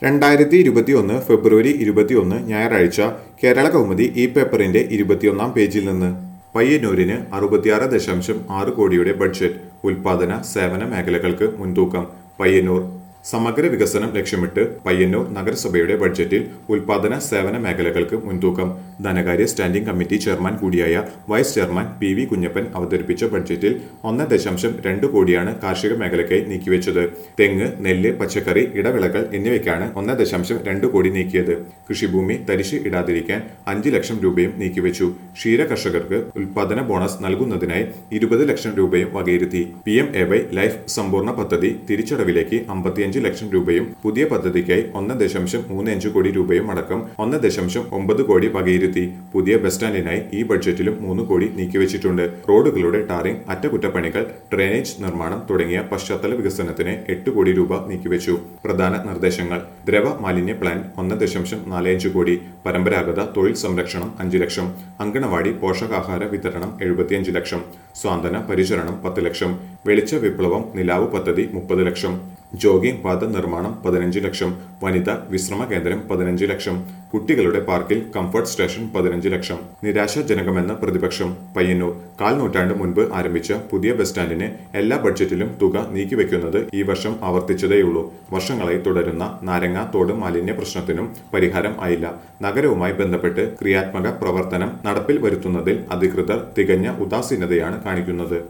രണ്ടായിരത്തി ഇരുപത്തിയൊന്ന് ഫെബ്രുവരി ഇരുപത്തിയൊന്ന് ഞായറാഴ്ച കേരള കൗമുദി ഈ പേപ്പറിന്റെ ഇരുപത്തിയൊന്നാം പേജിൽ നിന്ന് പയ്യന്നൂരിന് അറുപത്തിയാറ് ദശാംശം ആറ് കോടിയുടെ ബഡ്ജറ്റ് ഉൽപാദന സേവന മേഖലകൾക്ക് മുൻതൂക്കം പയ്യന്നൂർ സമഗ്ര വികസനം ലക്ഷ്യമിട്ട് പയ്യന്നൂർ നഗരസഭയുടെ ബഡ്ജറ്റിൽ ഉൽപാദന സേവന മേഖലകൾക്ക് മുൻതൂക്കം ധനകാര്യ സ്റ്റാൻഡിംഗ് കമ്മിറ്റി ചെയർമാൻ കൂടിയായ vice chairman P V Kunhappan അവതരിപ്പിച്ച ബഡ്ജറ്റിൽ ഒന്ന് ദശാംശം രണ്ട് കോടിയാണ് കാർഷിക മേഖലയ്ക്കായി നീക്കിവെച്ചത് തെങ്ങ് നെല്ല് പച്ചക്കറി ഇടവിളകൾ എന്നിവയ്ക്കാണ് ഒന്ന് ദശാംശം രണ്ട് കോടി നീക്കിയത് കൃഷിഭൂമി തരിശ് ഇടാതിരിക്കാൻ അഞ്ച് ലക്ഷം രൂപയും നീക്കിവെച്ചു ക്ഷീര കർഷകർക്ക് ഉൽപാദന ബോണസ് നൽകുന്നതിനായി ഇരുപത് ലക്ഷം രൂപയും വകയിരുത്തി P M A Y life സമ്പൂർണ്ണ പദ്ധതി തിരിച്ചടവിലേക്ക് അമ്പത്തിയഞ്ച് ലക്ഷം രൂപയും പുതിയ പദ്ധതിക്കായി ഒന്ന് ദശാംശം മൂന്ന് അഞ്ച് കോടി രൂപയും അടക്കം ഒന്ന് ദശാംശം ഒമ്പത് കോടി വകയിരുത്തി പുതിയ ബസ് സ്റ്റാൻഡിനായി ഈ ബഡ്ജറ്റിലും മൂന്ന് കോടി നീക്കിവെച്ചിട്ടുണ്ട് റോഡുകളുടെ ടാറിംഗ് അറ്റകുറ്റപ്പണികൾ ഡ്രെയിനേജ് നിർമ്മാണം തുടങ്ങിയ പശ്ചാത്തല വികസനത്തിന് എട്ട് കോടി രൂപ നീക്കിവെച്ചു പ്രധാന നിർദ്ദേശങ്ങൾ ദ്രവ മാലിന്യ പ്ലാൻ ഒന്ന് ദശാംശം നാല് അഞ്ച് കോടി പരമ്പരാഗത തൊഴിൽ സംരക്ഷണം അഞ്ച് ലക്ഷം അങ്കണവാടി പോഷകാഹാര വിതരണം എഴുപത്തിയഞ്ച് ലക്ഷം സ്വാന്തന പരിചരണം പത്ത് ലക്ഷം വെളിച്ച വിപ്ലവം നിലാവ് പദ്ധതി മുപ്പത് ലക്ഷം ജോഗിംഗ് പാത നിർമ്മാണം പതിനഞ്ച് ലക്ഷം വനിതാ വിശ്രമ കേന്ദ്രം പതിനഞ്ച് ലക്ഷം കുട്ടികളുടെ പാർക്കിൽ കംഫർട്ട് സ്റ്റേഷൻ പതിനഞ്ച് ലക്ഷം നിരാശാജനകമെന്ന പ്രതിപക്ഷം പയ്യന്നൂർ കാൽ നൂറ്റാണ്ട് മുൻപ് ആരംഭിച്ച പുതിയ ബസ് സ്റ്റാൻഡിന് എല്ലാ ബഡ്ജറ്റിലും തുക നീക്കിവെക്കുന്നത് ഈ വർഷം ആവർത്തിച്ചതേയുള്ളൂ വർഷങ്ങളായി തുടരുന്ന നാരങ്ങ തോട് മാലിന്യ പ്രശ്നത്തിനും പരിഹാരം ആയില്ല നഗരവുമായി ബന്ധപ്പെട്ട് ക്രിയാത്മക പ്രവർത്തനം നടപ്പിൽ വരുത്തുന്നതിൽ അധികൃതർ തികഞ്ഞ ഉദാസീനതയാണ് കാണിക്കുന്നത്